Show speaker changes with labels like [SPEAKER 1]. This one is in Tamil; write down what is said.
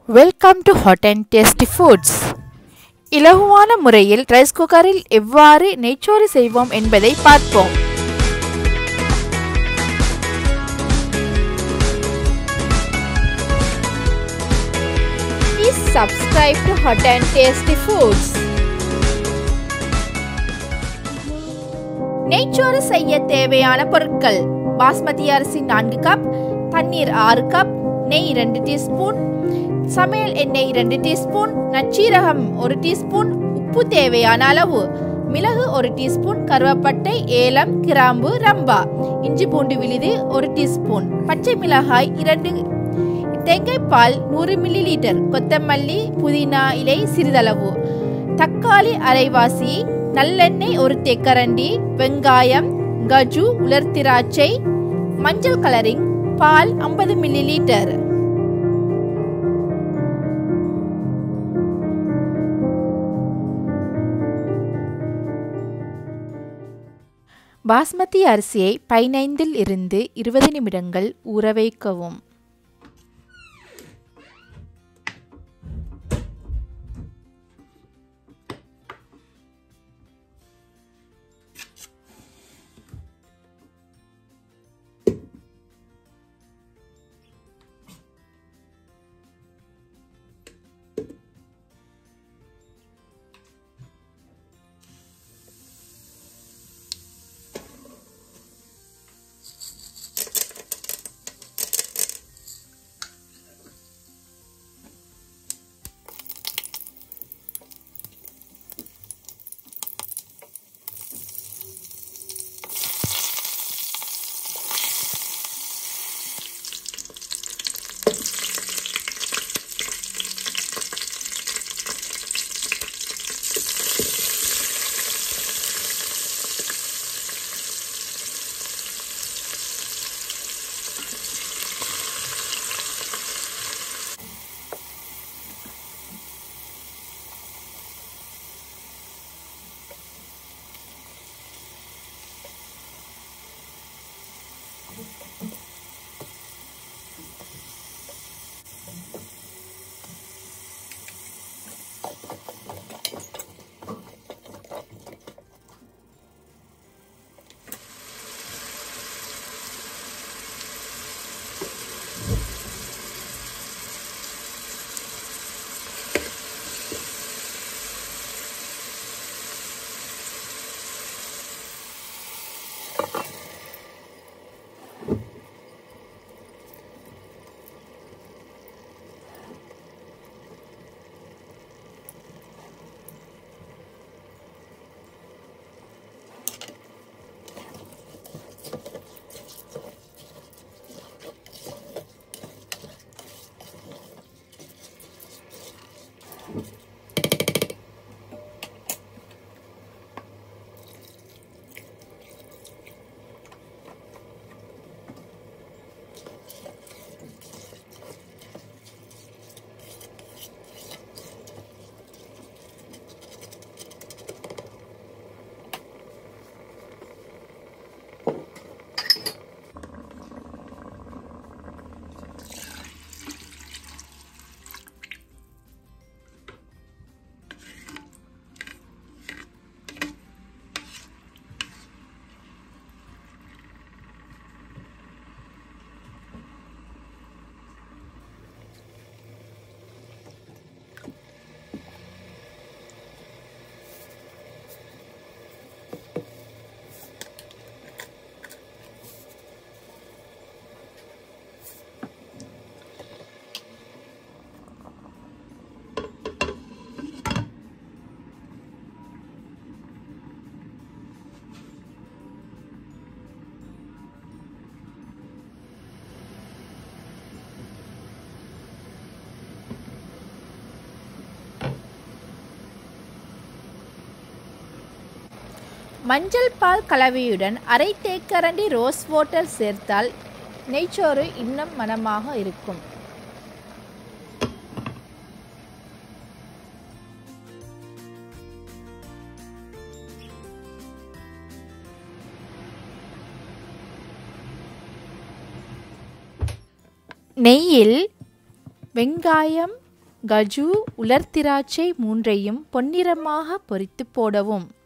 [SPEAKER 1] Welcome to hot and tasty foods இலகுவான முறையில் ரைஸ் குக்கரில் எவ்வாறு நெய்ச்சோறு செய்வோம் என்பதை பார்ப்போம் Please subscribe to Hot and Tasty Foods. நெய்ச்சோறு செய்ய தேவையான பொருட்கள் பாஸ்மதி அரிசி நான்கு கப் தண்ணீர் ஆறு கப் நெய் இரண்டு டீஸ்பூன் சமையல் எண்ணெய் இரண்டு டீஸ்பூன் நச்சீரகம் ஒரு டீஸ்பூன் உப்பு தேவையான அளவு மிளகு ஒரு டீஸ்பூன் கருவேப்பட்டை ஏலம் கிராம்பு ரம்பா இஞ்சி பூண்டு விழுது ஒரு டீஸ்பூன் பச்சை மிளகாய் இரண்டு தேங்காய் பால் நூறு மில்லி லிட்டர் கொத்தமல்லி புதினா இலை சிறிதளவு தக்காளி அரைவாசி நல்லெண்ணெய் ஒரு தேக்கரண்டி வெங்காயம் கஜு உலர் திராட்சை மஞ்சள் கலரிங் பால் ஐம்பது மில்லி லிட்டர் பாஸ்மதி அரிசியை பதினைந்தில் இருந்து இருபது நிமிடங்கள் ஊற வைக்கவும் மஞ்சள் பால் கலவையுடன் அரை தேக்கரண்டி ரோஸ் வாட்டர் சேர்த்தால் நெய்ச்சோறு இன்னும் மனமாக இருக்கும் நெய்யில் வெங்காயம் கஜு உலர்திராட்சை மூன்றையும் பொன்னிறமாக பொரித்து போடவும்